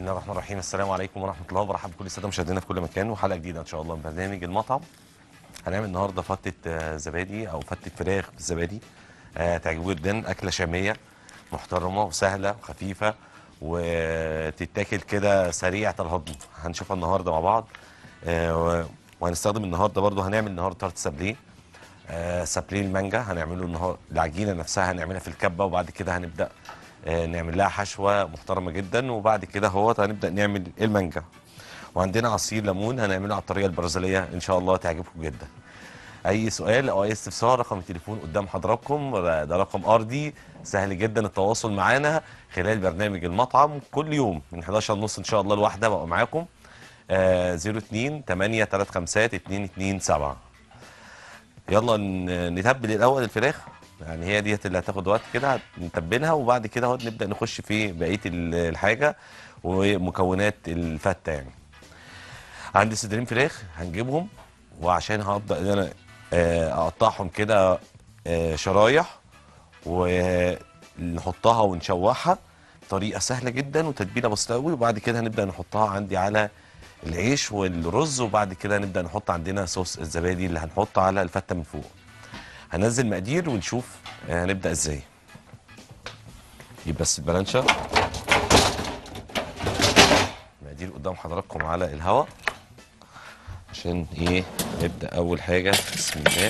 الله الرحمن الرحيم السلام عليكم ورحمه الله وبركاته بكل الساده مشاهدينا في كل مكان وحلقه جديده ان شاء الله من برنامج المطعم هنعمل النهارده فتة آه، زبادي او فتة فراخ بالزبادي آه، تعجبكم جدا اكله شاميه محترمه وسهله وخفيفه وتتاكل كده سريعه الهضم هنشوفها النهارده مع بعض آه، و- وهنستخدم النهارده برضو هنعمل النهارده تارت سابليه آه، سابليه المانجا هنعمله النهارده العجينه نفسها هنعملها في الكبه وبعد كده هنبدا آه، نعمل لها حشوه محترمه جدا وبعد كده هوت هنبدا نعمل المانجا وعندنا عصير ليمون هنعمله على الطريقه البرازيليه ان شاء الله تعجبكم جدا اي سؤال او اي استفسار رقم التليفون قدام حضراتكم ده رقم ارضي سهل جدا التواصل معانا خلال برنامج المطعم كل يوم من 11 ونص ان شاء الله الواحده بقى معاكم آه 02 8 3 5 2 2 7 يلا ن- نتبل الاول الفراخ يعني هي ديت اللي هتاخد وقت كده نتبلها وبعد كده اهو نبدا نخش في بقيه ال- الحاجه ومكونات الفته يعني عندي صدرين فراخ هنجيبهم وعشان هبدا ان انا آه، اقطعهم كده آه، شرايح ونحطها ونشوحها طريقه سهله جدا وتتبيله بسيطه قوي وبعد كده هنبدا نحطها عندي على العيش والرز وبعد كده نبدا نحط عندنا صوص الزبادي اللي هنحطه على الفته من فوق هنزل مقادير ونشوف آه، هنبدا ازاي يبقى بس البلانشا مقادير قدام حضراتكم على الهواء عشان ايه نبدا اول حاجه بسم الله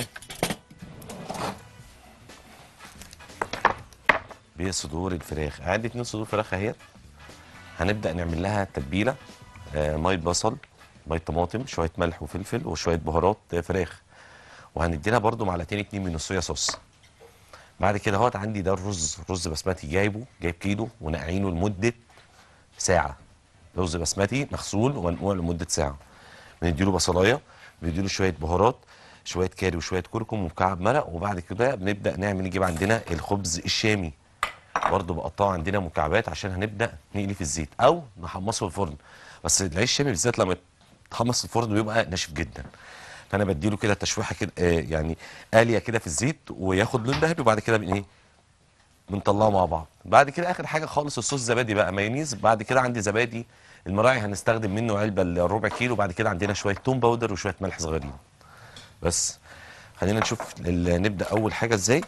بصدور الفراخ عندي اتنين صدور فراخ اهي هنبدا نعمل لها تتبيله آه ميه بصل ميه طماطم شويه ملح وفلفل وشويه بهارات آه، فراخ وهندي لها برده معلقتين اتنين من الصويا صوص بعد كده اهوت عندي ده الرز رز بسمتي جايبه جايب كيلو ونقعينه لمده ساعه رز بسمتي مغسول ومنقوع لمده ساعه بنديله بصلايه بنديله شويه بهارات شويه كاري وشويه كركم ومكعب مرق وبعد كده بنبدا نعمل نجيب عندنا الخبز الشامي برضه بقطعه عندنا مكعبات عشان هنبدا نقلي في الزيت او نحمصه في الفرن بس العيش الشامي بالذات لما يتحمص في الفرن بيبقى ناشف جدا فانا بديله كده تشويحه كده آه يعني قاليه كده في الزيت وياخد لون ذهبي وبعد كده بن ايه بنطلعه مع بعض بعد كده اخر حاجه خالص الصوص زبادي بقى مايونيز بعد كده عندي زبادي المراعي هنستخدم منه علبه الربع كيلو بعد كده عندنا شويه توم باودر وشويه ملح صغيرين بس خلينا نشوف ال- نبدا اول حاجه ازاي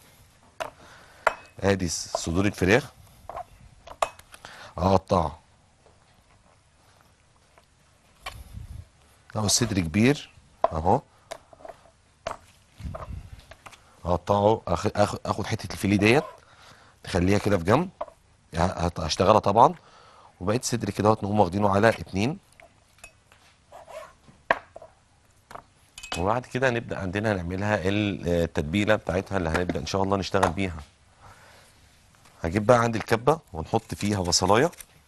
ادي صدور الفراخ اقطعها لو الصدر كبير اهو اقطعه اخد اخد اخد حته الفيليه ديت نخليها كده في جنب يعني هت- هشتغلها طبعا وبقيت صدر كده اهوت نقوم واخدينه على اتنين وبعد كده نبدا عندنا نعملها ال- التتبيله بتاعتها اللي هنبدا ان شاء الله نشتغل بيها هجيب بقى عندي الكبه ونحط فيها بصلايه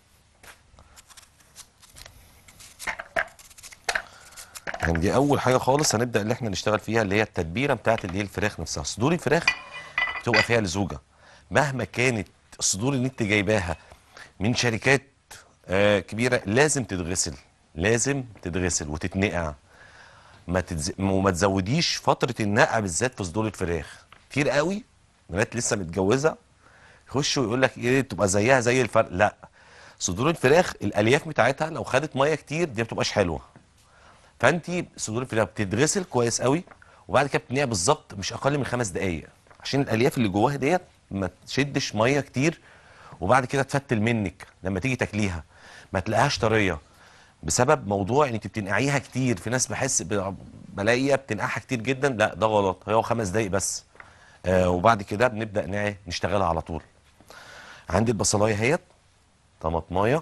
يعني دي اول حاجه خالص هنبدا اللي احنا نشتغل فيها اللي هي التتبيله بتاعت اللي هي الفراخ نفسها صدور الفراخ بتبقى فيها لزوجه مهما كانت الصدور اللي انت جايباها من شركات آه كبيره لازم تتغسل لازم تتغسل وتتنقع ما تتز... وما تزوديش فتره النقع بالذات في صدور الفراخ كتير قوي بنات لسه متجوزه يخشوا يقول لك ايه تبقى زيها زي الفرق لا صدور الفراخ الالياف بتاعتها لو خدت ميه كتير دي ما بتبقاش حلوه فانت صدور الفراخ بتتغسل كويس قوي وبعد كده بتنقع بالظبط مش اقل من خمس دقائق عشان الالياف اللي جواها ديت ما تشدش ميه كتير وبعد كده تفتل منك لما تيجي تاكليها ما تلاقيهاش طريه بسبب موضوع ان انت بتنقعيها كتير في ناس بحس ب- بلاقيها بتنقعها كتير جدا لا ده غلط هو خمس دقايق بس آه وبعد كده بنبدا نع- نشتغلها على طول عندي البصلايه اهيت طماطمايه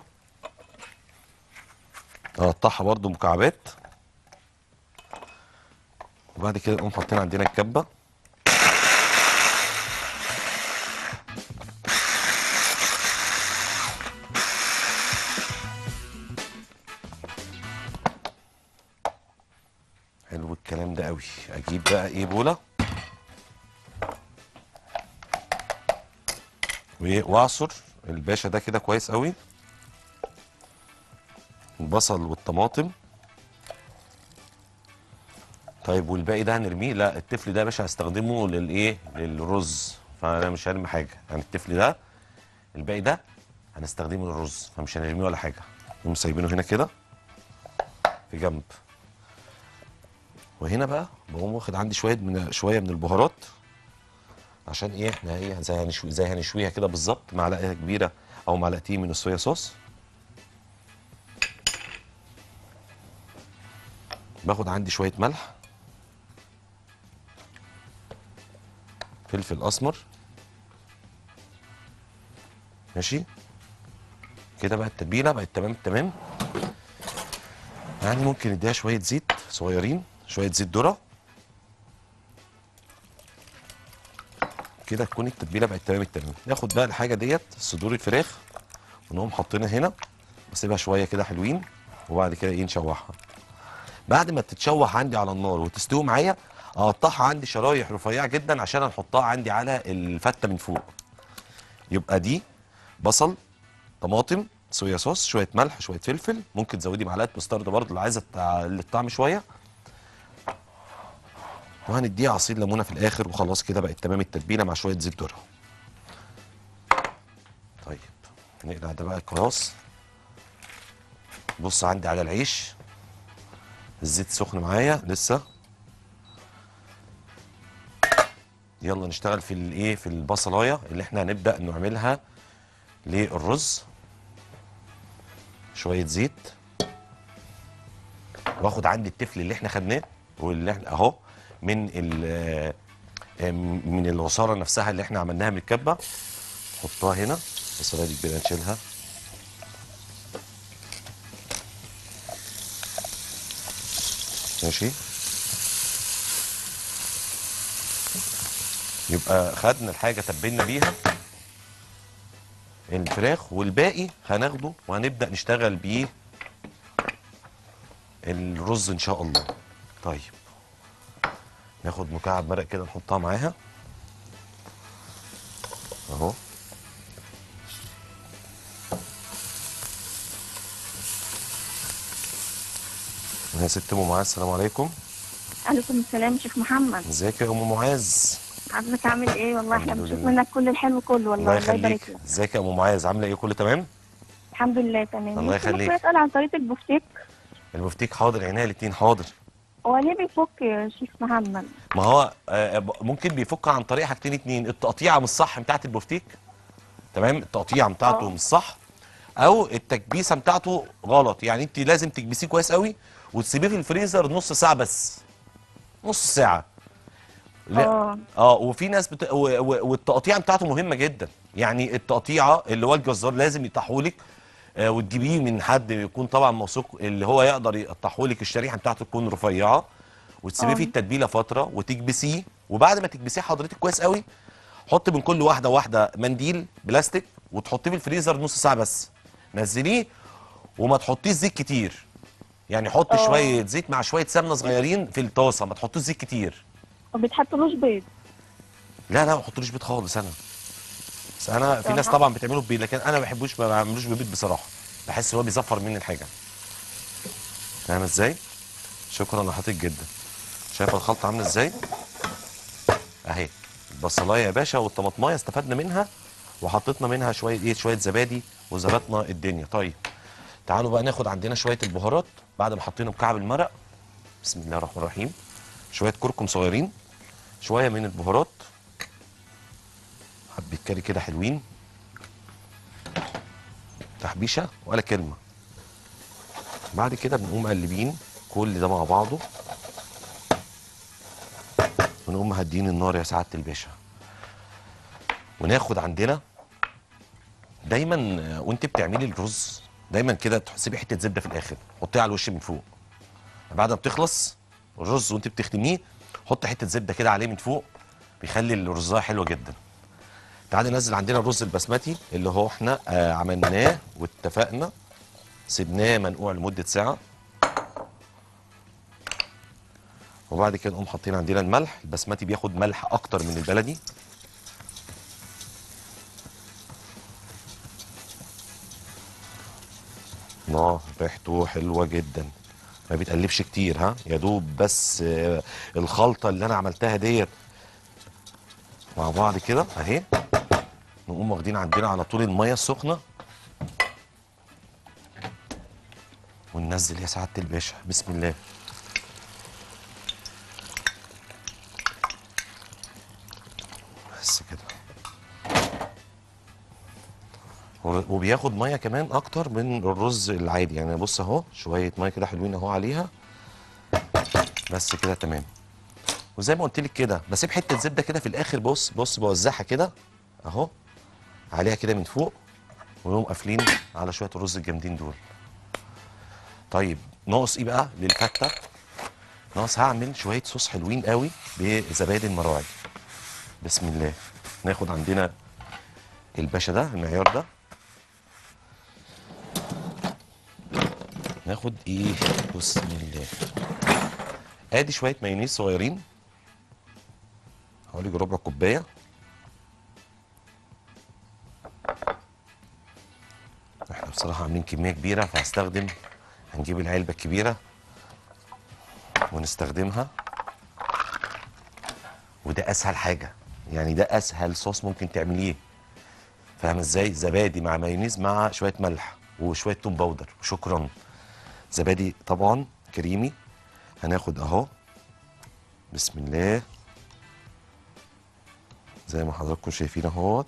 اقطعها برضو مكعبات وبعد كده نقوم حاطين عندنا الكبه حلو الكلام ده قوي اجيب بقى ايه بوله وايه واعصر الباشا ده كده كويس قوي البصل والطماطم طيب والباقي ده هنرميه لا التفل ده يا باشا هستخدمه للايه للرز فانا مش هرمي حاجه يعني التفل ده الباقي ده هنستخدمه للرز فمش هنرميه ولا حاجه نقوم سايبينه هنا كده في جنب وهنا بقى بقوم واخد عندي شويه من شويه من البهارات عشان ايه احنا هي زي هنشوي زي هنشويها كده بالظبط معلقه كبيره او معلقتين من الصويا صوص باخد عندي شويه ملح فلفل اسمر ماشي كده بقى التتبيله بقت تمام التمام يعني ممكن نديها شويه زيت صغيرين شويه زيت ذره كده تكون التتبيله بقت تمام التمام ناخد بقى الحاجه ديت صدور الفراخ ونقوم حاطينها هنا واسيبها شويه كده حلوين وبعد كده ايه نشوحها بعد ما تتشوح عندي على النار وتستوي معايا اقطعها عندي شرايح رفيعه جدا عشان احطها عندي على الفته من فوق يبقى دي بصل طماطم صويا صوص شويه ملح شويه فلفل ممكن تزودي معلقه مسترد برضه لو عايزه تع- الطعم شويه وهنديها عصير ليمونه في الاخر وخلاص كده بقت تمام التتبيله مع شويه زيت ذره طيب نقلع ده بقى خلاص بص عندي على العيش الزيت سخن معايا لسه يلا نشتغل في الايه في البصلايه اللي احنا هنبدا نعملها للرز شويه زيت واخد عندي التفل اللي احنا خدناه واللي احنا اهو من ال آه، من العصاره نفسها اللي احنا عملناها من الكبه نحطها هنا البصلايه دي كده نشيلها ماشي يبقى خدنا الحاجه تبلنا بيها الفراخ والباقي هناخده وهنبدا نشتغل بيه الرز ان شاء الله طيب ناخد مكعب مرق كده نحطها معاها اهو يا ست ام معاذ السلام عليكم عليكم السلام شيخ محمد ازيك يا ام معاذ حضرتك عامل ايه والله احنا الحمد بنشوف لله. منك كل الحلو كله والله الله الله يبارك يخليك لك ازيك يا ام معاذ عامله ايه كله تمام الحمد لله تمام الله ممكن يخليك. بس اسال عن طريقه البفتيك المفتيك حاضر عينيا الاتنين حاضر هو ليه بيفك يا شيخ محمد ما هو آه، ب- ممكن بيفك عن طريق حاجتين اتنين التقطيعه مش صح بتاعت البفتيك تمام التقطيعه بتاعته آه. مش صح او التكبيسه بتاعته غلط يعني انت لازم تكبسيه كويس قوي وتسيبيه في الفريزر نص ساعه بس نص ساعه لا اه اه وفي ناس بت... و... و... والتقطيعه بتاعته مهمه جدا يعني التقطيعه اللي هو الجزار لازم يقطعهولك آه وتجيبيه من حد يكون طبعا موثوق اللي هو يقدر يقطعهولك الشريحه بتاعته تكون رفيعه وتسيبيه آه. في التتبيله فتره وتكبسيه وبعد ما تكبسيه حضرتك كويس قوي حط من كل واحده واحده منديل بلاستيك وتحطيه في الفريزر نص ساعه بس نزليه وما تحطيش زيت كتير يعني حط آه. شويه زيت مع شويه سمنه صغيرين في الطاسه ما تحطوش زيت كتير ما بيتحطلوش بيض لا لا ما احطلوش بيض خالص انا بس انا في ناس صراحة؟ طبعا بتعمله ببيض لكن انا ما بحبوش ما بعملوش ببيض بصراحه بحس ان هو بيزفر مني الحاجه فاهم ازاي شكرا لحضرتك جدا شايفه الخلطه عامله ازاي اهي البصلايه يا باشا والطماطمايه استفدنا منها وحطيتنا منها شويه ايه شويه زبادي وظبطنا الدنيا طيب تعالوا بقى ناخد عندنا شويه البهارات بعد ما حطينا مكعب المرق بسم الله الرحمن الرحيم شويه كركم صغيرين شويه من البهارات حبة كاري كده حلوين تحبيشة ولا كلمة بعد كده بنقوم مقلبين كل ده مع بعضه ونقوم مهدين النار يا سعادة الباشا وناخد عندنا دايما آه، وانت بتعملي الرز دايما كده تسيبي حته زبده في الاخر حطيها على الوش من فوق بعد ما بتخلص الرز وانت بتختميه حط حته زبده كده عليه من فوق بيخلي الرزايه حلوه جدا تعالى ننزل عندنا الرز البسمتي اللي هو احنا آه عملناه واتفقنا سيبناه منقوع لمده ساعه وبعد كده نقوم حاطين عندنا الملح البسمتي بياخد ملح اكتر من البلدي اه ريحته حلوه جدا ما بيتقلبش كتير ها يا دوب بس آه، الخلطه اللي انا عملتها ديت مع بعض كده اهي نقوم واخدين عندنا على طول الميه السخنه وننزل يا سعاده الباشا بسم الله بس كده و- وبياخد ميه كمان اكتر من الرز العادي يعني بص اهو شويه ميه كده حلوين اهو عليها بس كده تمام وزي ما قلت لك كده بسيب حته زبده كده في الاخر بص بص بوزعها كده اهو عليها كده من فوق ونقوم قافلين على شويه الرز الجامدين دول طيب ناقص ايه بقى للفته ناقص هعمل شويه صوص حلوين قوي بزبادي المراعي بسم الله ناخد عندنا الباشا ده المعيار ده ناخد ايه بسم الله ادي شويه مايونيز صغيرين حوالي ربع كوبايه احنا بصراحه عاملين كميه كبيره فهستخدم هنجيب العلبه الكبيره ونستخدمها وده اسهل حاجه يعني ده اسهل صوص ممكن تعمليه فاهم ازاي زبادي مع مايونيز مع شويه ملح وشويه توم باودر وشكرا زبادي طبعا كريمي هناخد اهو بسم الله زي ما حضراتكم شايفين اهوت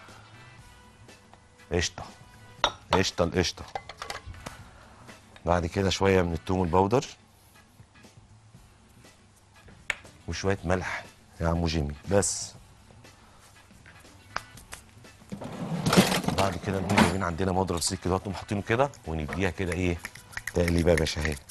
قشطه قشطه القشطه بعد كده شويه من التوم البودر وشويه ملح يا عمو جيمي بس بعد كده نقوم جايبين عندنا مضرب سيك كده نقوم حاطينه كده ونديها كده ايه تقليبه يا باشا اهي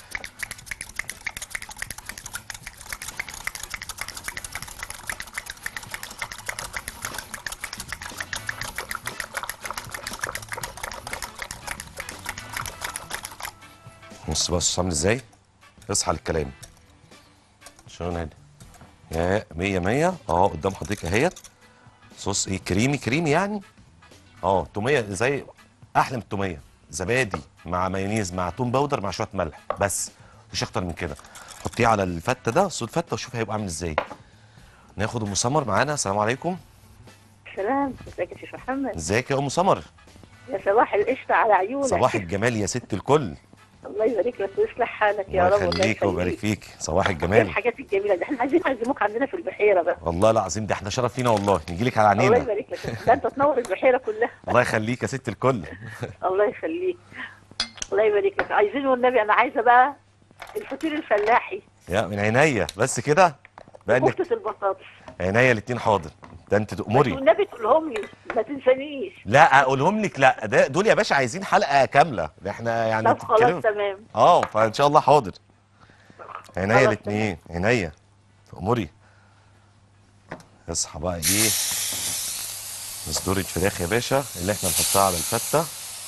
بص بقى الصوص عامل ازاي اصحى للكلام عشان هادي يا مية مية اه قدام حضرتك اهيت صوص ايه كريمي كريمي يعني اه توميه زي احلى من التوميه زبادي مع مايونيز مع توم باودر مع شويه ملح بس مش اكتر من كده حطيه على الفته ده صوت فته وشوف هيبقى عامل ازاي ناخد ام سمر معانا السلام عليكم سلام ازيك يا شيخ محمد ازيك يا ام سمر يا صباح القشطة على عيونك صباح الجمال يا ست الكل الله يبارك لك ويصلح حالك يا الله رب الله يخليك ويبارك فيك صباح ايه الجمال الحاجات الجميلة دي احنا عايزين نعزموك عندنا في البحيرة بقى والله العظيم ده احنا شرف لينا والله نجي لك على الله عينينا يبارك لك ده انت تنور البحيرة كلها الله يخليك يا ست الكل الله يخليك الله يبارك لك عايزين والنبي انا عايزة بقى الفطير الفلاحي يا من عينيا بس كده بقى انك كفتة البطاطس عينيا الاتنين حاضر ده انت تأمري والنبي تقولهم لي ما تنسانيش لا اقولهم لك لا ده دول يا باشا عايزين حلقه كامله ده احنا يعني طب بتتكلم- خلاص تمام اه فان شاء الله حاضر عينيا خلاص الاتنين عينيا تأمري اصحى بقى ايه صدور الفراخ يا باشا اللي احنا نحطها على الفته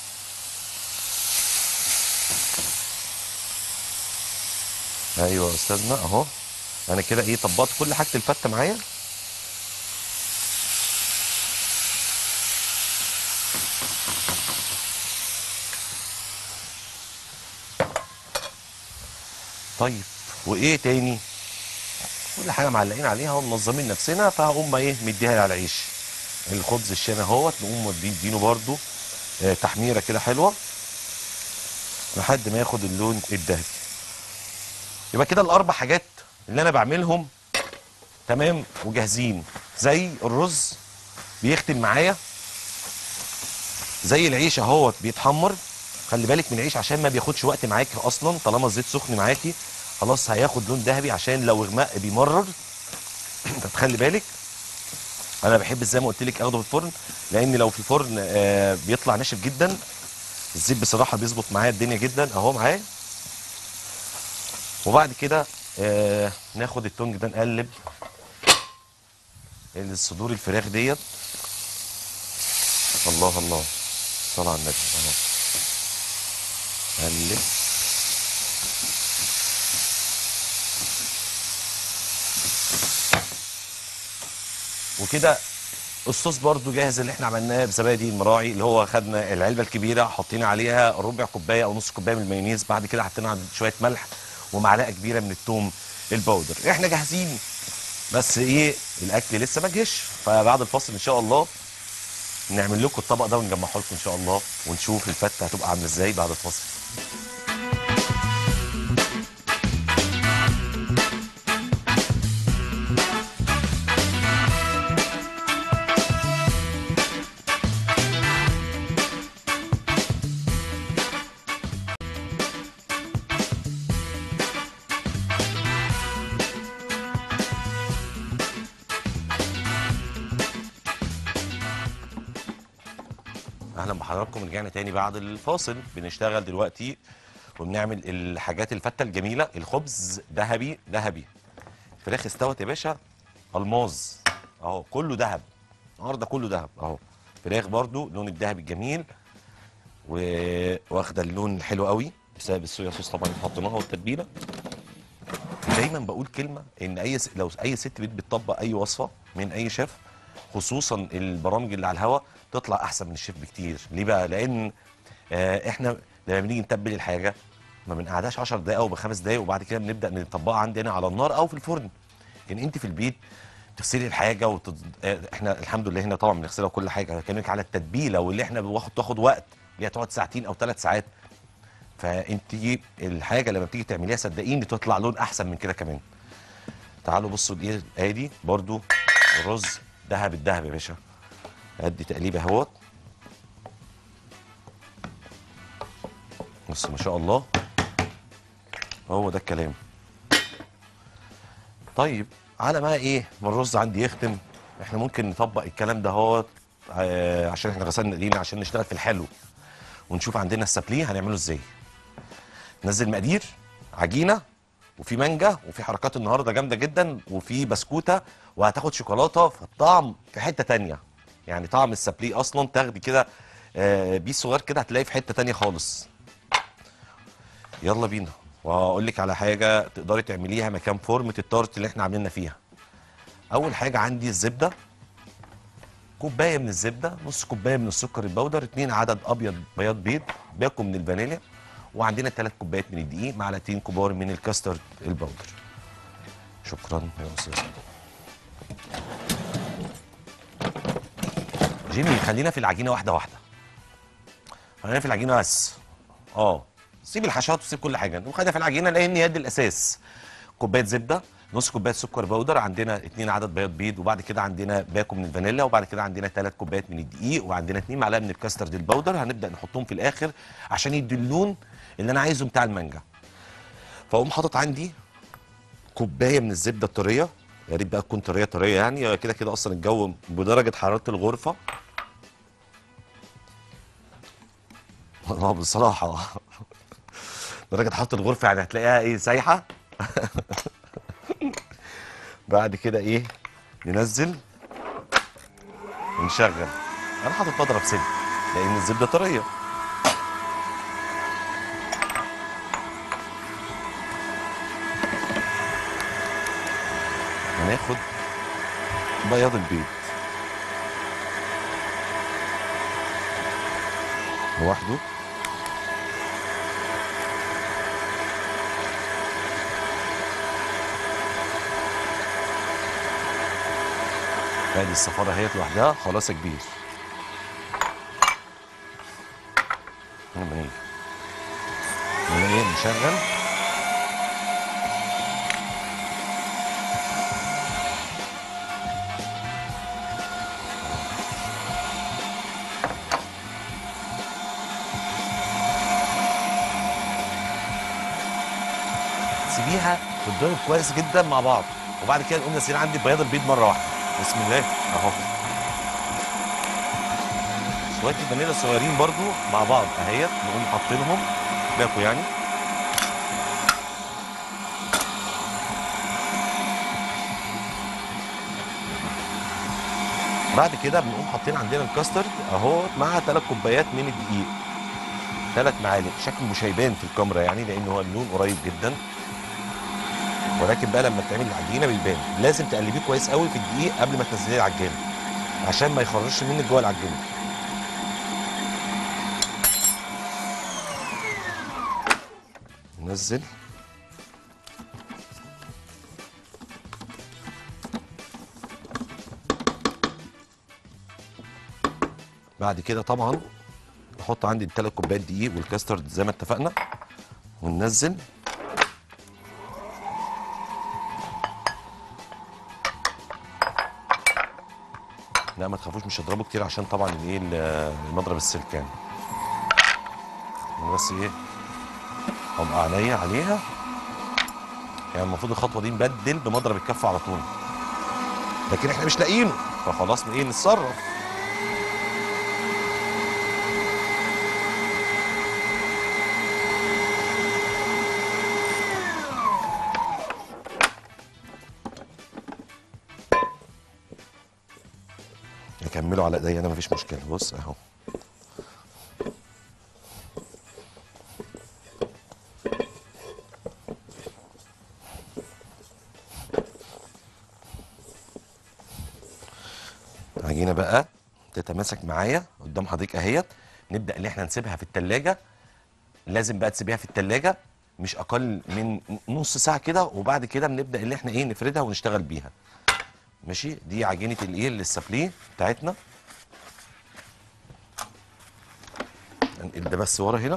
ايوه يا استاذنا اهو انا كده ايه طبقت كل حاجه الفته معايا طيب وايه تاني كل حاجه معلقين عليها ومنظمين نفسنا فهقوم بقى ايه مديها على العيش الخبز الشامي اهوت نقوم مدينه برده آه تحميره كده حلوه لحد ما ياخد اللون الذهبي يبقى كده الاربع حاجات اللي انا بعملهم تمام وجاهزين زي الرز بيختم معايا زي العيش اهوت بيتحمر خلي بالك من العيش عشان ما بياخدش وقت معاكي اصلا طالما الزيت سخن معاكي خلاص هياخد لون ذهبي عشان لو اغماء بيمرر انت تخلي بالك انا بحب زي ما قلت لك اخده في الفرن لان لو في الفرن آه بيطلع ناشف جدا الزيت بصراحه بيظبط معايا الدنيا جدا اهو معايا وبعد كده آه ناخد التونج ده نقلب الصدور الفراخ ديت الله الله صلى على النبي اهو قلب وكده الصوص برضو جاهز اللي احنا عملناه بزبادي المراعي اللي هو خدنا العلبه الكبيره حطينا عليها ربع كوبايه او نص كوبايه من المايونيز بعد كده حطينا على شويه ملح ومعلقه كبيره من الثوم البودر احنا جاهزين بس ايه الاكل لسه ما جهش فبعد الفاصل ان شاء الله نعمل لكم الطبق ده ونجمعه لكم ان شاء الله ونشوف الفته هتبقى عامله ازاي بعد الفاصل اهلا بحضراتكم رجعنا تاني بعد الفاصل بنشتغل دلوقتي وبنعمل الحاجات الفته الجميله الخبز ذهبي ذهبي فراخ استوت يا باشا الماظ اهو كله ذهب النهارده كله ذهب اهو فراخ برضو لون الذهبي الجميل و- واخده اللون الحلو قوي بسبب الصويا صوص طبعا اللي حطيناها والتتبيله دايما بقول كلمه ان اي س... لو اي ست بيت بتطبق اي وصفه من اي شيف خصوصا البرامج اللي على الهوا تطلع احسن من الشيف بكتير ليه بقى لان آه احنا لما بنيجي نتبل الحاجه ما بنقعدهاش 10 دقائق او بخمس دقائق وبعد كده بنبدا نطبقها عندنا على النار او في الفرن لكن انت في البيت تغسلي الحاجه وتد... آه، احنا الحمد لله هنا طبعا بنغسلها وكل حاجه بكلمك على التتبيله واللي احنا بواخد تاخد وقت اللي هي تقعد ساعتين او ثلاث ساعات فانت الحاجه لما بتيجي تعمليها صدقيني تطلع لون احسن من كده كمان تعالوا بصوا الايه ادي برضو الرز دهب الدهب يا باشا ادي تقليبه اهوت بص ما شاء الله هو ده الكلام طيب على ما ايه ما الرز عندي يختم احنا ممكن نطبق الكلام ده اهوت آه، عشان احنا غسلنا ايدينا عشان نشتغل في الحلو ونشوف عندنا السابليه هنعمله ازاي نزل مقادير عجينه وفي مانجا وفي حركات النهارده جامده جدا وفي بسكوته وهتاخد شوكولاته فالطعم في حته تانية يعني طعم السابليه اصلا تاخدي كده آه، بيس صغير كده هتلاقيه في حته تانية خالص يلا بينا وهقول لك على حاجه تقدري تعمليها مكان فورمه التارت اللي احنا عاملينها فيها اول حاجه عندي الزبده كوبايه من الزبده نص كوبايه من السكر البودر اتنين عدد ابيض بياض بيض باكو من الفانيليا وعندنا ثلاث كوبايات من الدقيق معلقتين كبار من الكاسترد البودر شكرا يا استاذ جيمي خلينا في العجينه واحده واحده خلينا في العجينه بس اه سيب الحشوات وسيب كل حاجه وخلينا في العجينه لان هي دي الاساس كوبايه زبده نص كوبايه سكر بودر عندنا اتنين عدد بياض بيض وبعد كده عندنا باكو من الفانيلا وبعد كده عندنا ثلاث كوبايات من الدقيق وعندنا اتنين معلقه من الكاسترد البودر هنبدا نحطهم في الاخر عشان يدي اللون اللي انا عايزه بتاع المانجا فاقوم حاطط عندي كوبايه من الزبده الطريه يا ريت بقى تكون طريه طريه يعني كده كده اصلا الجو بدرجه حراره الغرفه اه بصراحه درجه حراره الغرفه يعني هتلاقيها ايه سايحه بعد كده ايه ننزل ونشغل انا حاطط مضرب سلك لان الزبده طريه هناخد بياض البيض لوحده ادي الصفاره اهيت لوحدها خلاص يا كبير لما نيجي نقول ايه نشغل سيبيها تتضرب كويس جدا مع بعض وبعد كده نقوم نازلين عندي بياض البيض مره واحده بسم الله اهو شويه الفانيليا الصغيرين برضو مع بعض اهيت نقوم حاطينهم باكو يعني بعد كده بنقوم حاطين عندنا الكاسترد اهو مع ثلاث كوبايات من الدقيق ثلاث معالق شكله مش هيبان في الكاميرا يعني لان هو اللون قريب جدا ولكن بقى لما بتعمل العجينه بيبان لازم تقلبيه كويس قوي في الدقيق قبل ما تنزليه العجانه عشان ما يخرجش منك جوه العجينه ننزل بعد كده طبعا نحط عندي الثلاث كوبايات دقيق والكاسترد زي ما اتفقنا وننزل لا ما تخافوش مش هضربه كتير عشان طبعا الايه ال- المضرب السلك يعني أنا بس ايه ابقى عينيا عليها يعني المفروض الخطوه دي نبدل بمضرب الكف على طول لكن احنا مش لاقيينه فخلاص ايه نتصرف نكمله على ايديا انا مفيش مشكله بص اهو عجينه بقى تتماسك معايا قدام حضرتك اهيت نبدا ان احنا نسيبها في التلاجة لازم بقى تسيبيها في التلاجة مش اقل من نص ساعه كده وبعد كده بنبدا ان احنا ايه نفردها ونشتغل بيها ماشي دي عجينه الايه السافليه بتاعتنا انقل ده بس ورا هنا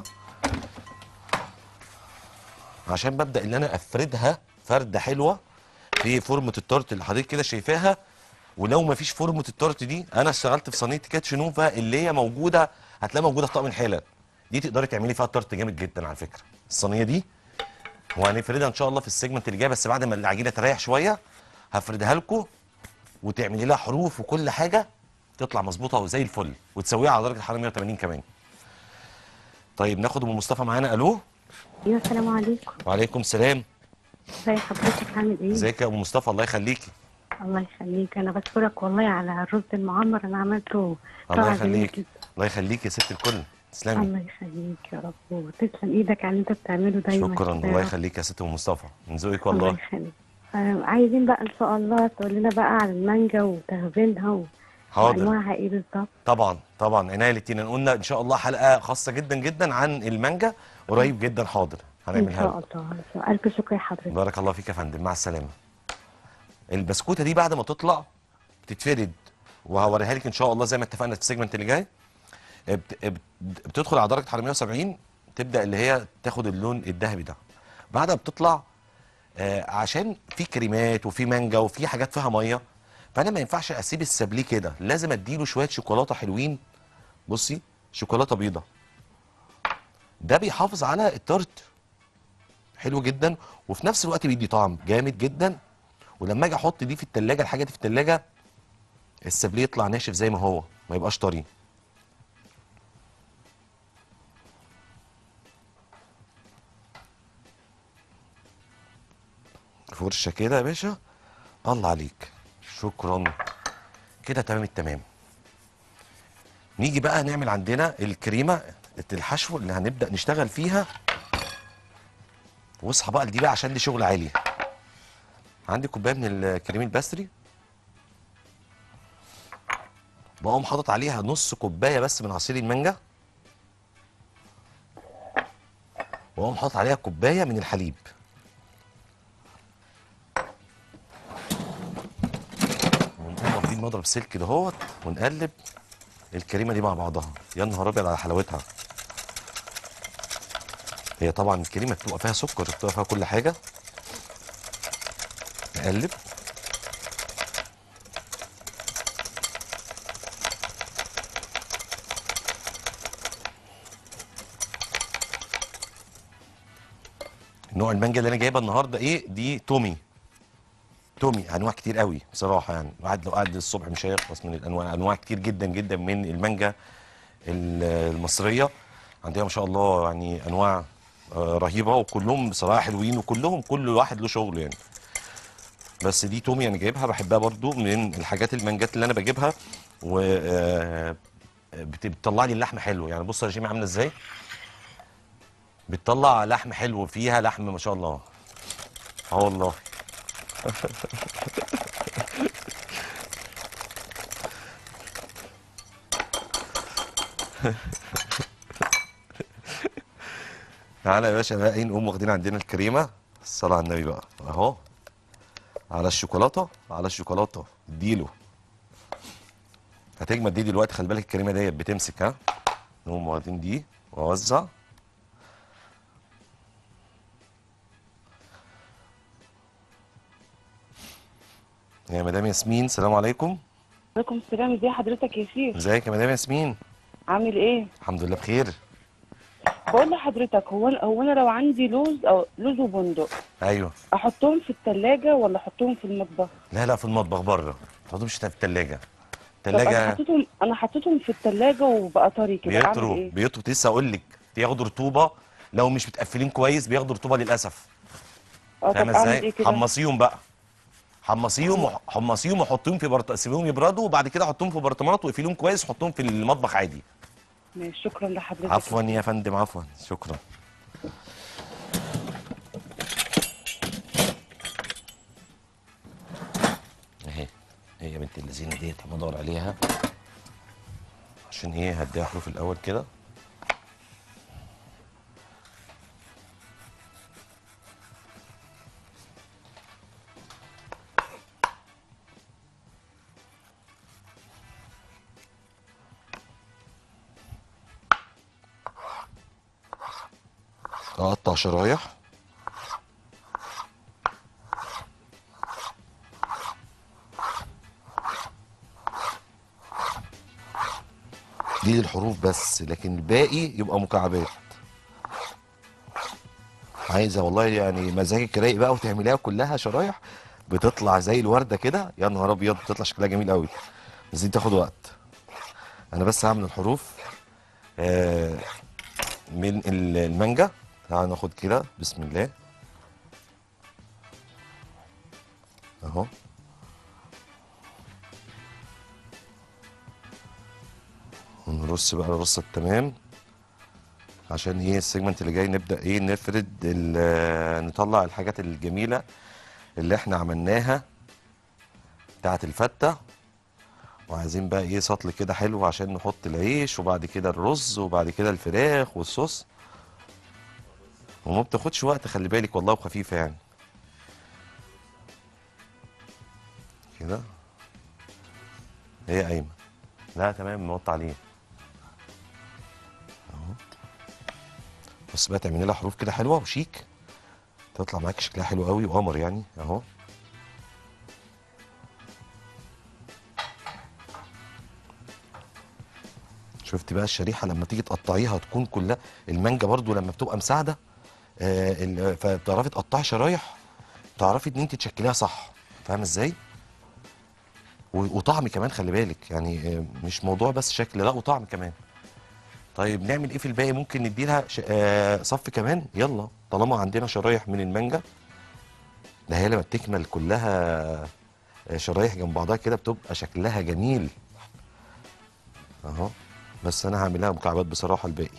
عشان ببدا ان انا افردها فرده حلوه في فورمه التورت اللي حضرتك كده شايفاها ولو ما فيش فورمه التورت دي انا اشتغلت في صينيه كاتش نوفا اللي هي موجوده هتلاقيها موجوده في طقم الحلل دي تقدري تعملي فيها التورت جامد جدا على فكره الصينيه دي وهنفردها ان شاء الله في السيجمنت اللي جاي بس بعد ما العجينه تريح شويه هفردها لكم وتعملي لها حروف وكل حاجه تطلع مظبوطه وزي الفل وتسويها على درجه حراره 180 كمان طيب ناخد ام مصطفى معانا الو ايوه السلام عليكم وعليكم السلام ازي حضرتك عامل ايه؟ ازيك يا ام مصطفى الله يخليكي الله يخليك انا بشكرك والله على الرز المعمر انا عملته الله طلع جميل يخليك جدا. الله يخليك يا ست الكل تسلمي الله يخليك يا رب وتسلم ايدك على اللي انت بتعمله دايما شكرا كده يا الله رب. يخليك يا ست ام مصطفى من ذوقك الله والله يخليك آه، عايزين بقى ان شاء الله تقول لنا بقى على المانجا وتخزينها و- حاضر وانواعها ايه بالظبط طبعا طبعا عناية الاتنين قلنا ان شاء الله حلقه خاصه جدا جدا عن المانجا قريب جدا حاضر ان هنعملها شاء لكم. الله إن شاء الله. الف شكر يا حضرتك بارك الله فيك يا فندم مع السلامه البسكوته دي بعد ما تطلع بتتفرد وهوريها لك ان شاء الله زي ما اتفقنا في السيجمنت اللي جاي بت- بت- بتدخل على درجه حراره 170 تبدا اللي هي تاخد اللون الذهبي ده بعدها بتطلع آه، عشان في كريمات وفي مانجا وفي حاجات فيها ميه فانا ما ينفعش اسيب السابليه كده لازم اديله شويه شوكولاته حلوين بصي شوكولاته بيضه ده بيحافظ على التورت حلو جدا وفي نفس الوقت بيدي طعم جامد جدا ولما اجي احط دي في التلاجة الحاجه دي في التلاجة السابليه يطلع ناشف زي ما هو ما يبقاش طري فرشه كده يا باشا الله عليك شكرا كده تمام التمام نيجي بقى نعمل عندنا الكريمه الحشو اللي هنبدا نشتغل فيها واصحى بقى دي بقى عشان دي شغل عالي عندي كوبايه من الكريم الباستري بقوم حاطط عليها نص كوبايه بس من عصير المانجا واقوم حاطط عليها كوبايه من الحليب ونقوم واخدين مضرب سلك دهوت ونقلب الكريمه دي مع بعضها يا نهار ابيض على حلاوتها هي طبعا الكريمه بتبقى فيها سكر بتبقى فيها كل حاجه نقلب نوع المانجا اللي انا جايبها النهارده ايه دي تومي تومي انواع كتير قوي بصراحه يعني الواحد لو قعد الصبح مش هيخلص من الانواع انواع كتير جدا جدا من المانجا ال- المصريه عندنا ما شاء الله يعني انواع آه، رهيبه وكلهم بصراحه حلوين وكلهم كل واحد له شغله يعني بس دي تومي انا جايبها بحبها برضو من الحاجات المانجات اللي انا بجيبها و آه، بت- بتطلع لي اللحم حلو يعني بص يا جيمي عامله ازاي بتطلع لحم حلو فيها لحم ما شاء الله اه والله تعالى يا باشا بقى ايه نقوم واخدين عندنا الكريمه الصلاه على النبي بقى اهو على الشوكولاته على الشوكولاته اديله هتجمد دي دلوقتي خلي بالك الكريمه ديت بتمسك ها نقوم واخدين دي واوزع يا مدام ياسمين سلام عليكم عليكم السلام ازي حضرتك يا شيخ ازيك يا مدام ياسمين عامل ايه الحمد لله بخير بقول لحضرتك هو هو انا لو عندي لوز او لوز وبندق ايوه احطهم في الثلاجه ولا احطهم في المطبخ لا لا في المطبخ بره ما تحطهمش في الثلاجه طب انا الثلاجه حطيتهم انا حطيتهم في الثلاجه وبقى طري كده اعمل بيطروا ايه بيطروا لسه اقول لك بياخدوا رطوبه لو مش متقفلين كويس بياخدوا رطوبه للاسف اه طب فاهمه اعمل ازاي ايه كده حمصيهم بقى حمصيهم وح- حمصيهم وحطيهم في برط... سيبيهم يبردوا وبعد كده حطهم في برطمانات واقفليهم كويس وحطهم في المطبخ عادي ماشي شكرا لحضرتك عفوا يا فندم عفوا شكرا اهي هي بنت اللذينه ديت بدور عليها عشان ايه هديها حروف الاول كده اقطع شرايح دي الحروف بس لكن الباقي يبقى مكعبات عايزه والله يعني مزاجك رايق بقى وتعمليها كلها شرايح بتطلع زي الورده كده يا نهار ابيض بتطلع شكلها جميل قوي بس دي تاخد وقت انا بس هعمل الحروف آه من ال- المانجا تعال ناخد كده بسم الله اهو ونرص بقى الرصه التمام عشان ايه السيجمنت اللي جاي نبدا ايه نفرد ال- نطلع الحاجات الجميله اللي احنا عملناها بتاعت الفته وعايزين بقى ايه سطل كده حلو عشان نحط العيش وبعد كده الرز وبعد كده الفراخ والصوص وما بتاخدش وقت خلي بالك والله وخفيفه يعني كده هي قايمه لا تمام موط عليه اهو بس بقى تعملي لها حروف كده حلوه وشيك تطلع معاك شكلها حلو قوي وقمر يعني اهو شفت بقى الشريحه لما تيجي تقطعيها تكون كلها المانجا برضو لما بتبقى مساعده آه ال- فبتعرفي تقطعي شرايح تعرفي ان انت تشكليها صح فاهم ازاي و- وطعم كمان خلي بالك يعني آه، مش موضوع بس شكل لا وطعم كمان طيب نعمل ايه في الباقي ممكن نديلها ش... آه صف كمان يلا طالما عندنا شرايح من المانجا ده هي لما بتكمل كلها آه، شرايح جنب بعضها كده بتبقى شكلها جميل اهو بس انا هعملها مكعبات بصراحه الباقي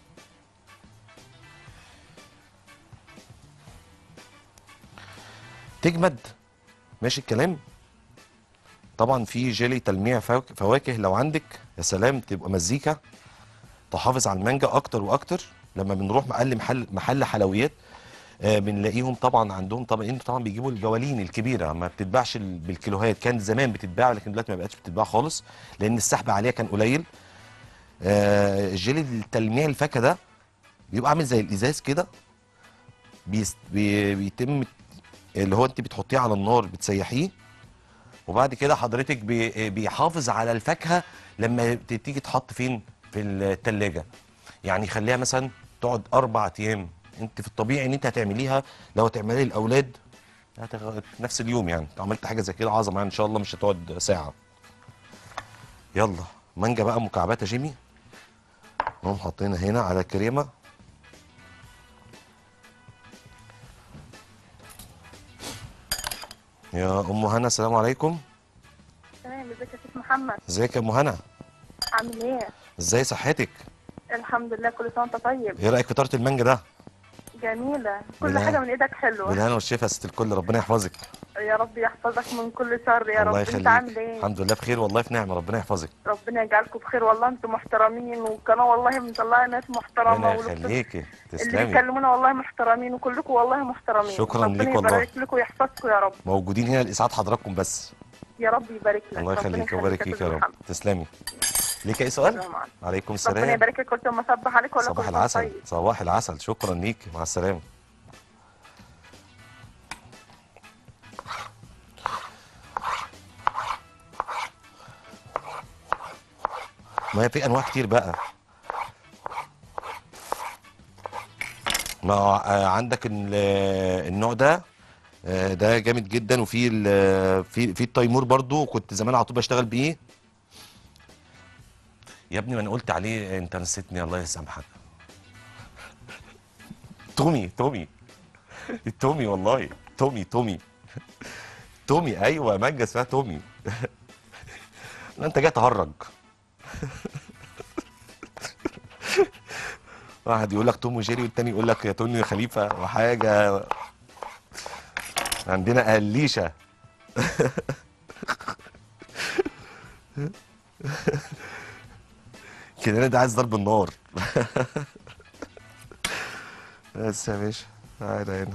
تجمد ماشي الكلام طبعا في جيلي تلميع فواك- فواكه لو عندك يا سلام تبقى مزيكا تحافظ على المانجا اكتر واكتر لما بنروح محل محل محل حلويات آه، بنلاقيهم طبعا عندهم طبعا انتوا طبعا بيجيبوا الجوالين الكبيره ما بتتباعش ال- بالكيلوهات كانت زمان بتتباع لكن دلوقتي ما بقتش بتتباع خالص لان السحب عليها كان قليل آه، الجيلي التلميع الفاكهه ده بيبقى عامل زي الازاز كده بيست بي بيتم اللي هو انت بتحطيه على النار بتسيحيه وبعد كده حضرتك بي بيحافظ على الفاكهه لما ت- تيجي تحط فين في التلاجة يعني خليها مثلا تقعد اربع ايام انت في الطبيعي ان انت هتعمليها لو هتعمليها للاولاد هتغ... نفس اليوم يعني لو عملت حاجه زي كده عظمه يعني ان شاء الله مش هتقعد ساعه يلا مانجا بقى مكعبات يا جيمي نقوم حاطينها هنا على الكريمه يا ام هنا السلام عليكم تمام ازيك يا شيخ محمد ازيك يا ام هنا عامل ايه ازاي صحتك الحمد لله كل سنه وانت طيب ايه رايك في طاره المانجا ده جميله كل بالله. حاجه من ايدك حلوه بالهنا والشفا يا ست الكل ربنا يحفظك يا رب يحفظك من كل شر يا رب الله انت يخليك عامل ايه الحمد لله بخير والله في نعمه ربنا يحفظك ربنا يجعلكم بخير والله انتم محترمين والقناه والله مطلعه ناس محترمه ربنا والأستاذ يخليكي اللي تسلمي بيكلمونا والله محترمين وكلكم والله محترمين شكراً ربنا ليك والله. يبارك لكم ويحفظكم يا رب موجودين هنا لاسعاد حضراتكم بس يا رب يبارك لك الله ربنا يخليك ويبارك يخليك فيك يا رب محمد. تسلمي ليك اي سؤال السلام عليكم. عليكم ربنا السلام يبارك لك قلت ما صبح عليك ولا صباح كل سنة العسل طيب. صباح العسل شكرا ليك مع السلامه ما هي في انواع كتير بقى ما آه، عندك ال- آه، النوع ده آه، ده جامد جدا وفي ال- في في التيمور برضو كنت زمان على طول بشتغل بيه يا ابني ما انا قلت عليه انت نسيتني الله يسامحك تومي تومي تومي والله تومي تومي تومي ايوه مانجا اسمها تومي لا انت جاي تهرج واحد يقول لك توم وجيري والتاني يقول لك يا توني يا خليفه وحاجه عندنا قليشه كده ده عايز ضرب النار بس يا باشا تعالى هنا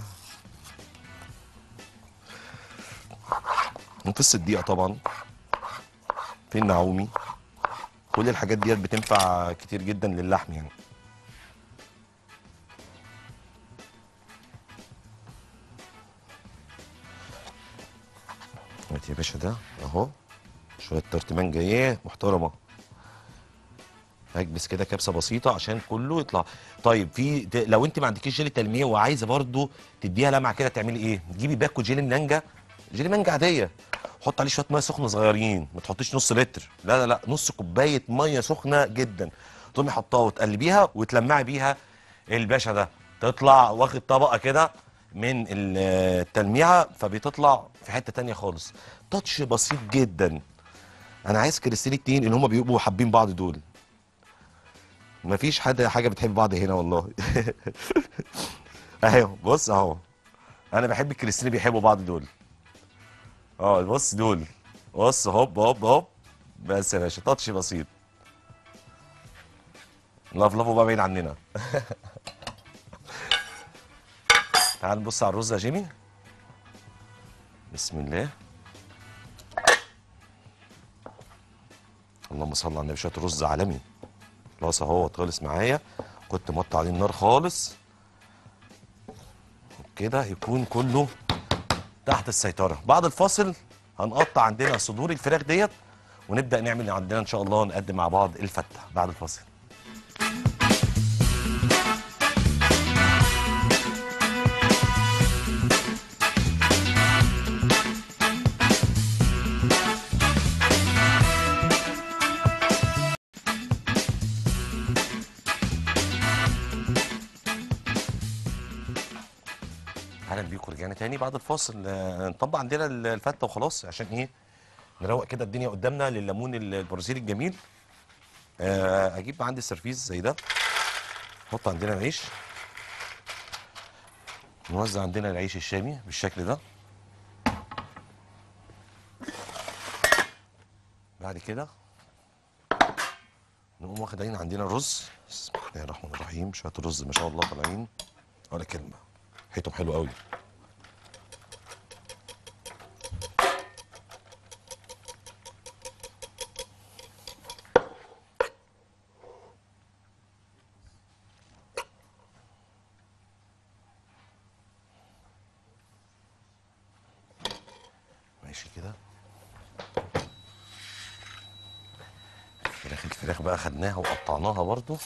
وقصة دقيقة طبعا في النعومي كل الحاجات ديت بتنفع كتير جدا للحم يعني هات يا باشا ده اهو شوية ترتمان جايه محترمة هكبس كده كبسه بسيطه عشان كله يطلع طيب في ت- لو انت ما عندكيش جيلي تلميع وعايزه برضو تديها لمعه كده تعملي ايه تجيبي باكو جيلي مانجا جيلي مانجا عاديه حط عليه شويه ميه سخنه صغيرين ما تحطيش نص لتر لا لا لا نص كوبايه ميه سخنه جدا تقومي حطاها وتقلبيها وتلمعي بيها الباشا ده تطلع واخد طبقه كده من ال- التلميعه فبتطلع في حته تانية خالص تاتش بسيط جدا انا عايز كريستين اتنين اللي هم بيبقوا حابين بعض دول مفيش حد حاجه بتحب بعض هنا والله اهو بص اهو انا بحب الكريستيني بيحبوا بعض دول اه بص دول بص هوب هوب هوب بس يا باشا تاتش بسيط لفلفوا بقى بعيد عننا تعال نبص على الرز يا جيمي بسم الله اللهم صل على النبي شويه رز عالمي خلاص اهو خلص معايا كنت موطي عليه النار خالص كده يكون كله تحت السيطره بعد الفاصل هنقطع عندنا صدور الفراخ ديت ونبدا نعمل عندنا ان شاء الله نقدم مع بعض الفته بعد الفاصل اهلا بيكم رجعنا تاني بعد الفاصل آه، نطبق عندنا ال- الفته وخلاص عشان ايه نروق كده الدنيا قدامنا لليمون ال- البرازيلي الجميل آه، اجيب عندي سيرفيس زي ده نحط عندنا العيش نوزع عندنا العيش الشامي بالشكل ده بعد كده نقوم واخدين عندنا الرز بسم الله الرحمن الرحيم شويه الرز ما شاء الله طالعين ولا كلمه ريحتهم حلو قوي ماشي كده فراخ الفراخ بقى خدناها وقطعناها برضو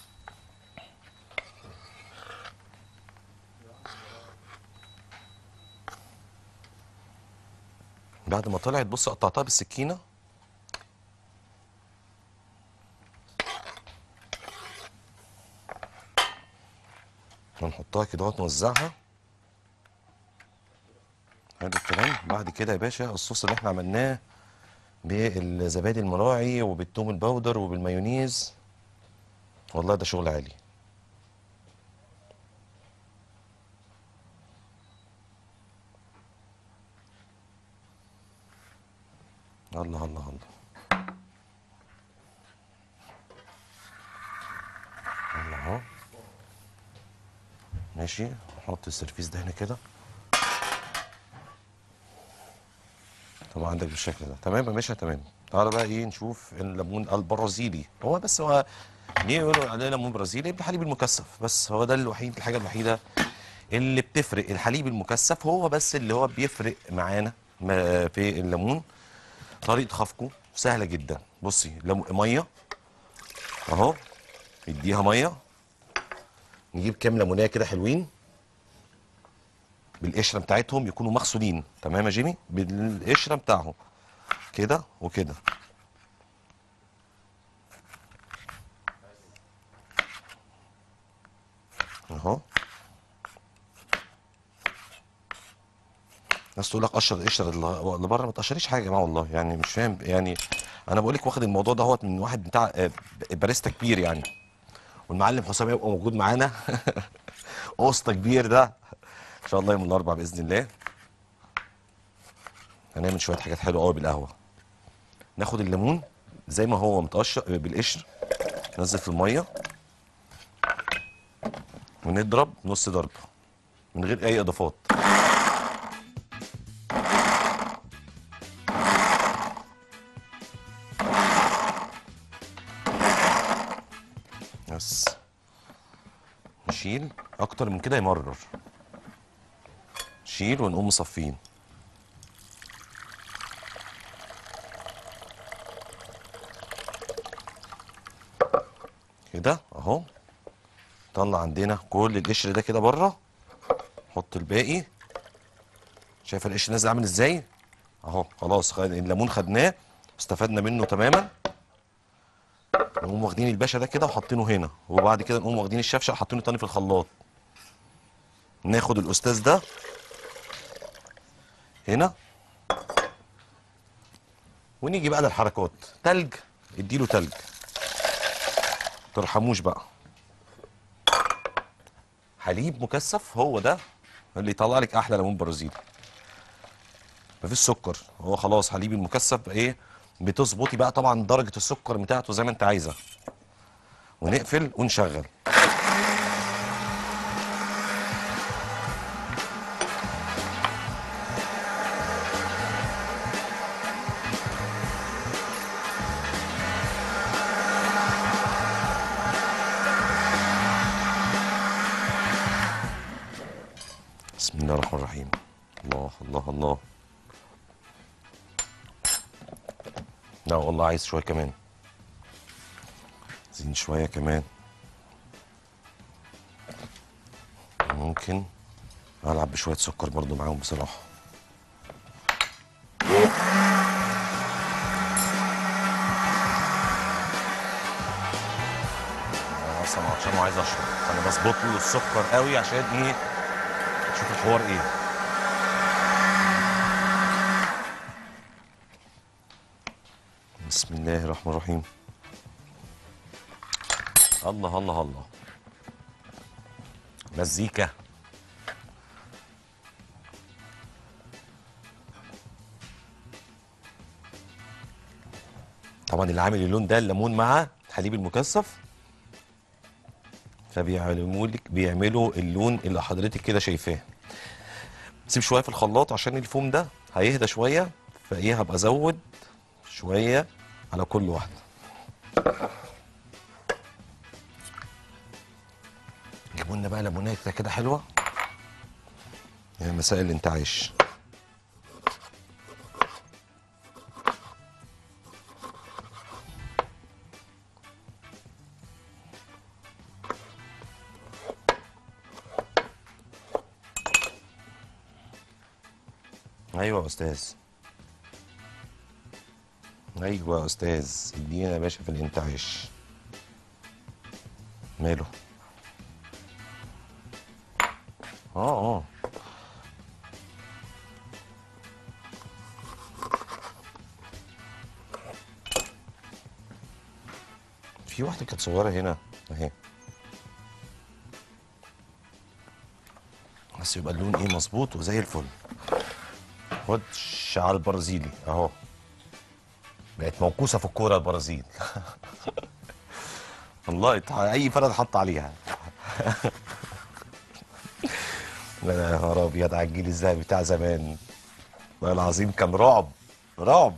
بعد ما طلعت بص قطعتها بالسكينه هنحطها كده اهوت نوزعها حلو الكلام بعد كده يا باشا الصوص اللي احنا عملناه بالزبادي المراعي وبالثوم البودر وبالمايونيز والله ده شغل عالي الله الله الله الله اهو ماشي نحط السرفيس ده هنا كده طبعا عندك بالشكل ده تمام يا باشا تمام تعالى بقى ايه نشوف الليمون البرازيلي هو بس هو ليه يقولوا عليه ليمون برازيلي بالحليب المكثف بس هو ده الوحيد الحاجه الوحيده اللي بتفرق الحليب المكثف هو بس اللي هو بيفرق معانا ما- في الليمون طريقه خفقه سهله جدا بصي لم... ميه اهو نديها ميه نجيب كام ليمونيه كده حلوين بالقشره بتاعتهم يكونوا مغسولين تمام يا جيمي بالقشره بتاعهم كده وكده اهو ناس تقول لك قشر القشر اللي اللي بره ما تقشريش حاجه يا جماعه والله يعني مش فاهم يعني انا بقول لك واخد الموضوع ده من واحد بتاع آه، باريستا كبير يعني والمعلم حسام يبقى موجود معانا قسط كبير ده ان شاء الله يوم الاربعاء باذن الله هنعمل شويه حاجات حلوه قوي بالقهوه ناخد الليمون زي ما هو متقشر بالقشر ننزل في الميه ونضرب نص ضرب من غير اي اضافات بس نشيل اكتر من كده يمرر نشيل ونقوم مصفين كده اهو طلع عندنا كل القشر ده كده بره حط الباقي شايف القشر نازل عامل ازاي اهو خلاص خد الليمون خدناه استفدنا منه تماما نقوم واخدين الباشا ده كده وحاطينه هنا وبعد كده نقوم واخدين الشفشق حاطينه تاني في الخلاط ناخد الاستاذ ده هنا ونيجي بقى للحركات تلج اديله تلج ترحموش بقى حليب مكثف هو ده اللي يطلع لك احلى ليمون برازيلي مفيش سكر هو خلاص حليب المكثف ايه بتظبطي بقى طبعا درجه السكر بتاعته زي ما انت عايزه ونقفل ونشغل بسم الله الرحمن الرحيم الله الله الله لا والله عايز شويه كمان عايزين شويه كمان ممكن العب بشويه سكر برضو معاهم بصراحه أنا اصلا عشان عايز اشرب انا بظبط له السكر قوي عشان ايه شوف الحوار ايه بسم الله الرحمن الرحيم الله الله الله مزيكا طبعا اللي عامل اللون ده الليمون مع الحليب المكثف فبيعملوا لك بيعملوا اللون اللي حضرتك كده شايفاه سيب شويه في الخلاط عشان الفوم ده هيهدى شويه فايه هبقى ازود شويه على كل واحده جيبوا لنا بقى ليمونات كده حلوه يا مساء الانتعاش ايوه يا استاذ ايوه يا استاذ ادينا يا باشا في الانتعاش ماله اه اه في واحده كانت صغيره هنا اهي بس يبقى اللون ايه مظبوط وزي الفل خدش على البرازيلي اهو بقت موقوسه في الكوره البرازيل والله اتح- اي بلد حط عليها لا يا نهار ابيض على الجيل الذهبي بتاع زمان والله العظيم كان رعب رعب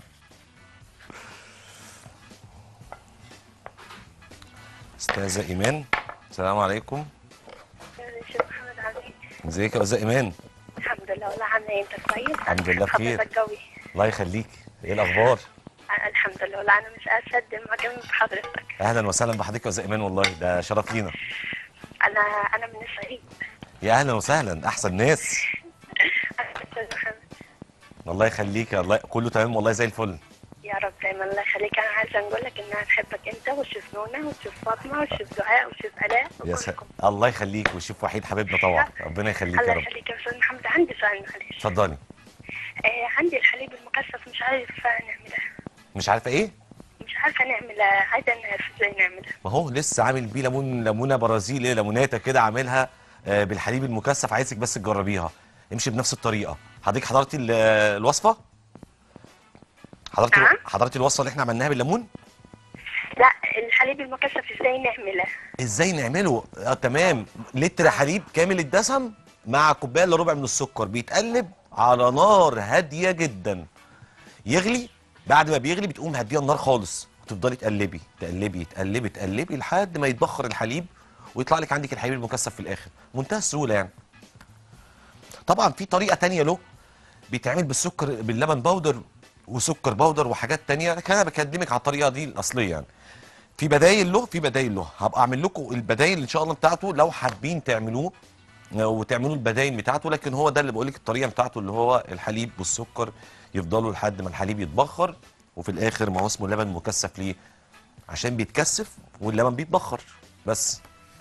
استاذه ايمان السلام عليكم شيخ محمد عزيز ازيك يا استاذه ايمان الحمد لله والله عامله ايه انت كويس الحمد لله بخير. حضرتك قوي الله يخليك ايه الاخبار أنا الحمد لله والله انا مش قادره معجبه بحضرتك اهلا وسهلا بحضرتك يا استاذه ايمان والله ده شرف لينا انا انا من الصعيد يا اهلا وسهلا احسن ناس انا استاذ محمد الله يخليك الله كله تمام والله زي الفل يا رب دايما الله يخليك انا عايزه نقول لك ان انا بحبك انت وشوف نونا وشوف فاطمه وشوف دعاء وشوف الاء يا س... وكلكم الله يخليك وشوف وحيد حبيبنا طبعا ربنا يخليك يا الله رب يخليك يا استاذ محمد عندي سؤال معلش اتفضلي آه عندي الحليب المكثف مش عارفة نعملها مش عارفه ايه مش عارفة نعملها عايزة نعرف ازاي نعملها ما هو لسه عامل بيه ليمون ليمونه برازيلي ليموناتا كده عاملها آه، بالحليب المكثف عايزك بس تجربيها امشي بنفس الطريقه حضرتك حضرتي ال- الوصفه حضرتي نعم. حضرتي الوصفه اللي احنا عملناها بالليمون لا الحليب المكثف ازاي نعملها ازاي نعمله آه تمام لتر حليب كامل الدسم مع كوبايه الا ربع من السكر بيتقلب على نار هاديه جدا يغلي بعد ما بيغلي بتقوم هديه النار خالص وتفضلي تقلبي تقلبي تقلبي تقلبي لحد ما يتبخر الحليب ويطلع لك عندك الحليب المكثف في الاخر منتهى السهوله يعني طبعا في طريقه تانية له بيتعمل بالسكر باللبن باودر وسكر باودر وحاجات تانية لكن انا بكلمك على الطريقه دي الاصليه يعني في بدايل له في بدايل له هبقى اعمل لكم البدايل ان شاء الله بتاعته لو حابين تعملوه وتعملوا البدايل بتاعته لكن هو ده اللي بقول لك الطريقه بتاعته اللي هو الحليب والسكر يفضلوا لحد ما الحليب يتبخر وفي الاخر ما هو اسمه لبن مكثف ليه عشان بيتكثف واللبن بيتبخر بس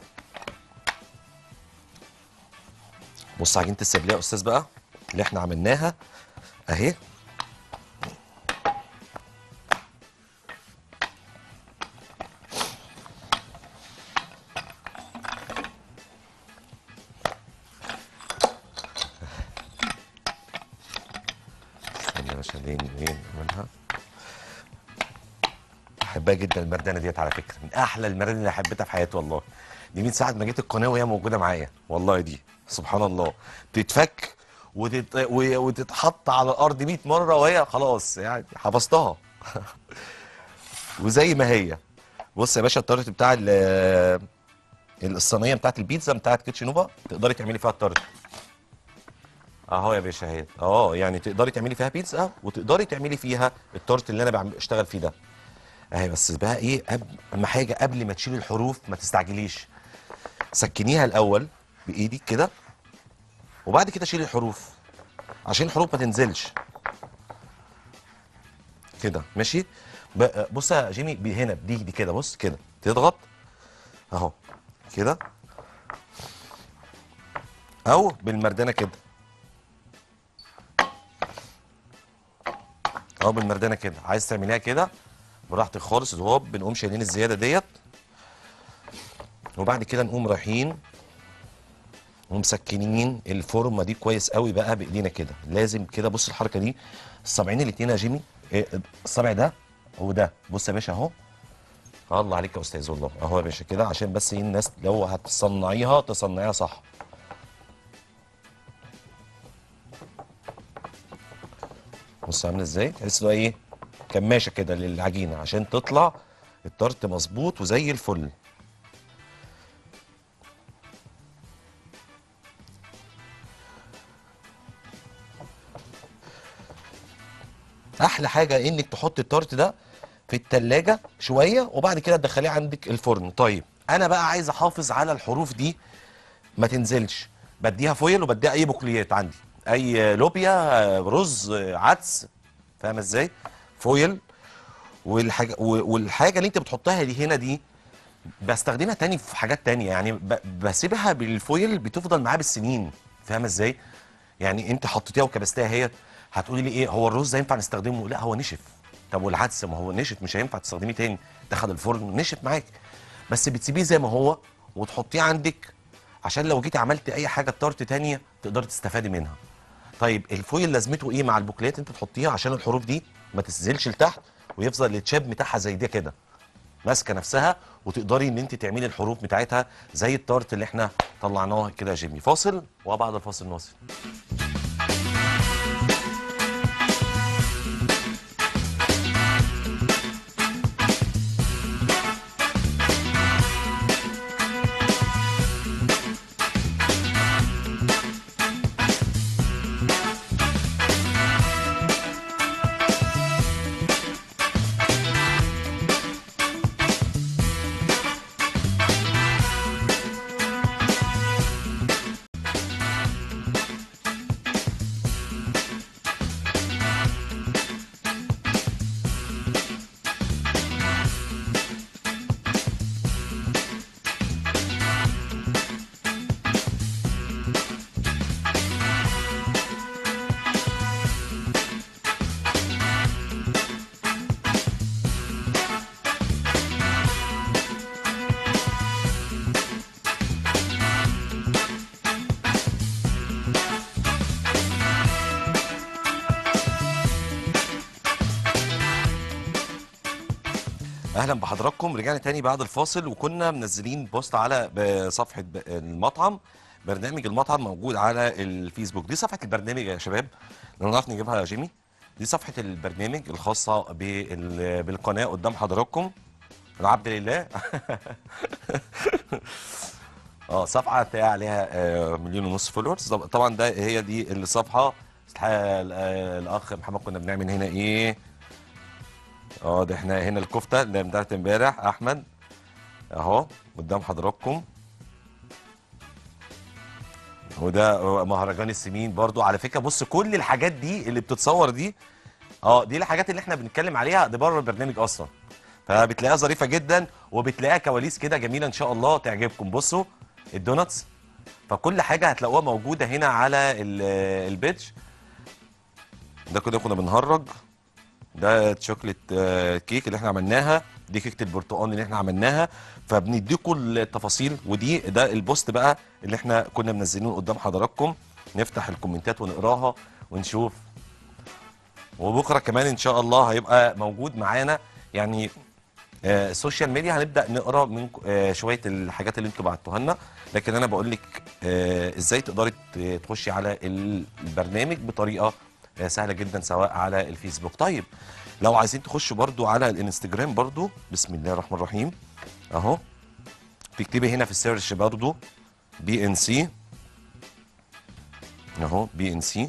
بص عجينه السبليه يا استاذ بقى اللي احنا عملناها اهي استنى يا باشا دي وين منها بحبها جدا المردانه ديت على فكره من احلى المردانه اللي حبيتها في حياتي والله دي من ساعه ما جيت القناه وهي موجوده معايا والله دي سبحان الله تتفك وتت... و- وتتحط على الارض 100 مره وهي خلاص يعني حفظتها وزي ما هي بص يا باشا الطرت بتاع ال- الصينيه بتاعت البيتزا بتاعت كيتشن نوبا تقدري تعملي فيها الطرت اهو يا باشا اهي اه يعني تقدري تعملي فيها بيتزا وتقدري تعملي فيها التورت اللي انا بعمل اشتغل فيه ده اهي بس بقى ايه قبل اهم حاجه قبل ما تشيلي الحروف ما تستعجليش سكنيها الاول بايدك كده وبعد كده شيلي الحروف عشان الحروف ما تنزلش كده ماشي ب- بص يا جيمي ب- هنا بدي دي كده بص كده تضغط اهو كده او بالمردانه كده او بالمردانه كده عايز تعمليها كده براحتك خالص هوب بنقوم شايلين الزياده ديت وبعد كده نقوم رايحين ومسكنين الفورمه دي كويس قوي بقى بايدينا كده لازم كده بص الحركه دي الصابعين الاتنين يا جيمي إيه، الصابع ده وده بص يا باشا اهو الله عليك يا استاذ والله اهو يا باشا كده عشان بس ايه الناس لو هتصنعيها تصنعيها صح بص عامله ازاي تحس ان هو ايه كماشه كده للعجينه عشان تطلع الطرت مظبوط وزي الفل احلى حاجه انك تحط التورت ده في التلاجة شويه وبعد كده تدخليه عندك الفرن طيب انا بقى عايز احافظ على الحروف دي ما تنزلش بديها فويل وبديها اي بقوليات عندي اي لوبيا رز عدس فاهم ازاي فويل والحاجه والحاجه اللي انت بتحطها دي هنا دي بستخدمها تاني في حاجات تانية يعني ب- بسيبها بالفويل بتفضل معاه بالسنين فاهم ازاي يعني انت حطيتيها وكبستيها هي هتقولي لي ايه هو الرز ده ينفع نستخدمه لا هو نشف طب والعدس ما هو نشف مش هينفع تستخدميه تاني دخل الفرن نشف معاك بس بتسيبيه زي ما هو وتحطيه عندك عشان لو جيتي عملت اي حاجه طرت تانية تقدري تستفادي منها طيب الفويل لازمته ايه مع البوكليات انت تحطيها عشان الحروف دي ما تنزلش لتحت ويفضل التشاب بتاعها زي ده كده ماسكه نفسها وتقدري ان انت تعملي الحروف بتاعتها زي التارت اللي احنا طلعناه كده يا جيمي فاصل وبعد الفاصل نواصل اهلا بحضراتكم رجعنا تاني بعد الفاصل وكنا منزلين بوست على ب- صفحه ب- المطعم برنامج المطعم موجود على الفيسبوك دي صفحه البرنامج يا شباب لو نعرف نجيبها يا جيمي دي صفحه البرنامج الخاصه بال- بالقناه قدام حضراتكم العبد لله اه صفحه تلاقي عليها آه، مليون ونص فولورز طبعا ده هي دي الصفحه الحقيقة ال- آه، الاخ محمد كنا بنعمل هنا ايه اه ده احنا هنا الكفته اللي بتاعت امبارح احمد اهو قدام حضراتكم وده مهرجان السمين برضو على فكره بص كل الحاجات دي اللي بتتصور دي اه دي الحاجات اللي احنا بنتكلم عليها ده بره البرنامج اصلا فبتلاقيها ظريفه جدا وبتلاقيها كواليس كده جميله ان شاء الله تعجبكم بصوا الدوناتس فكل حاجه هتلاقوها موجوده هنا على ال- البيتش ده كده كنا بنهرج ده شوكليت آه، كيك اللي احنا عملناها دي كيكه البرتقال اللي احنا عملناها فبنديكم التفاصيل ودي ده البوست بقى اللي احنا كنا منزلينه قدام حضراتكم نفتح الكومنتات ونقراها ونشوف وبكره كمان ان شاء الله هيبقى موجود معانا يعني آه، السوشيال ميديا هنبدا نقرا من آه، شويه الحاجات اللي انتوا بعتوها لنا لكن انا بقول لك آه، ازاي تقدري ت- تخشي على البرنامج بطريقه آه، سهله جدا سواء على الفيسبوك طيب لو عايزين تخشوا برضو على الانستجرام برضو بسم الله الرحمن الرحيم اهو تكتبي هنا في السيرش برضو بي ان سي اهو بي ان سي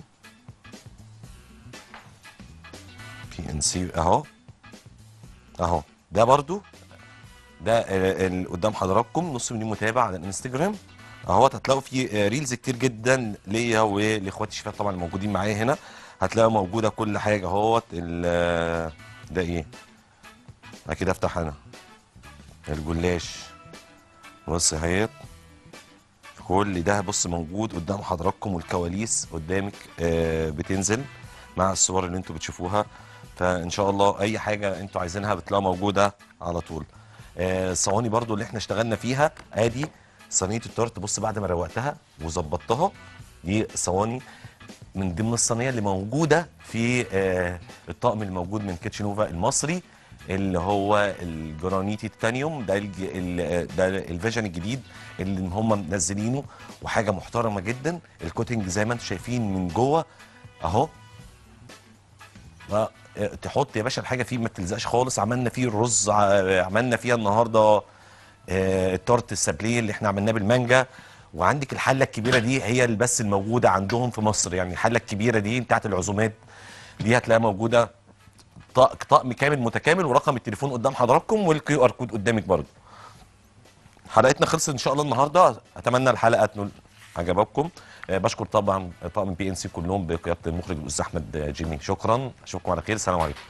بي ان سي اهو اهو ده برضو ده ال- ال- قدام حضراتكم نص مليون متابع على الانستجرام اهوت هتلاقوا في آه، ريلز كتير جدا ليا ولاخواتي الشباب طبعا الموجودين معايا هنا هتلاقوا موجوده كل حاجه اهوت ال- ده ايه اكيد افتح انا الجلاش بص اهيت كل ده بص موجود قدام حضراتكم والكواليس قدامك آه، بتنزل مع الصور اللي انتوا بتشوفوها فان شاء الله اي حاجه انتوا عايزينها بتلاقوها موجوده على طول آه، الصواني برضو اللي احنا اشتغلنا فيها ادي صينيه التورت بص بعد ما روقتها وظبطتها دي صواني من ضمن الصينيه اللي موجوده في آه، الطقم الموجود من كيتشنوفا المصري اللي هو الجرانيتي تيتانيوم ده الج... ال... ده الفيجن الجديد اللي هم منزلينه وحاجه محترمه جدا الكوتنج زي ما انتم شايفين من جوه اهو ف- تحط يا باشا الحاجه فيه ما تلزقش خالص عملنا فيه الرز ع- عملنا فيها النهارده آه، التورت السابليه اللي احنا عملناه بالمانجا وعندك الحله الكبيره دي هي اللي بس الموجوده عندهم في مصر يعني الحله الكبيره دي بتاعت العزومات دي هتلاقيها موجوده ط- طقم كامل متكامل ورقم التليفون قدام حضراتكم والكيو ار كود قدامك برضه حلقتنا خلصت ان شاء الله النهارده اتمنى الحلقه تنول عجبكم آه، بشكر طبعا طاقم بي ان سي كلهم بقياده المخرج الاستاذ احمد جيمي شكرا اشوفكم على خير السلام عليكم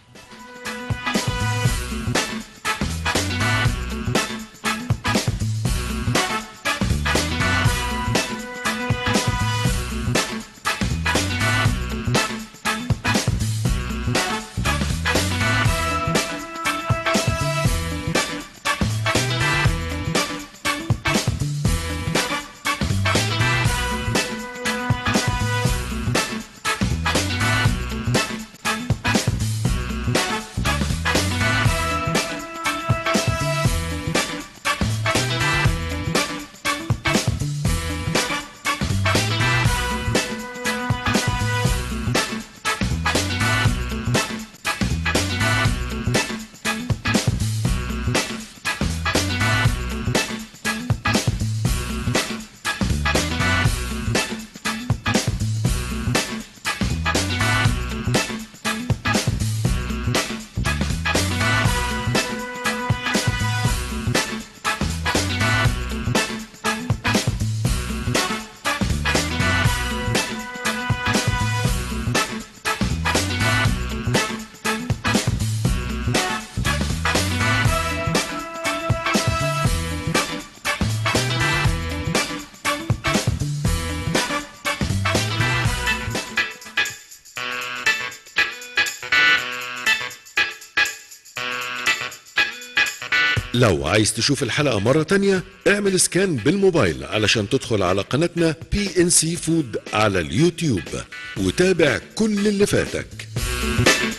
لو عايز تشوف الحلقة مرة تانية اعمل سكان بالموبايل علشان تدخل على قناتنا بي ان سي فود على اليوتيوب وتابع كل اللي فاتك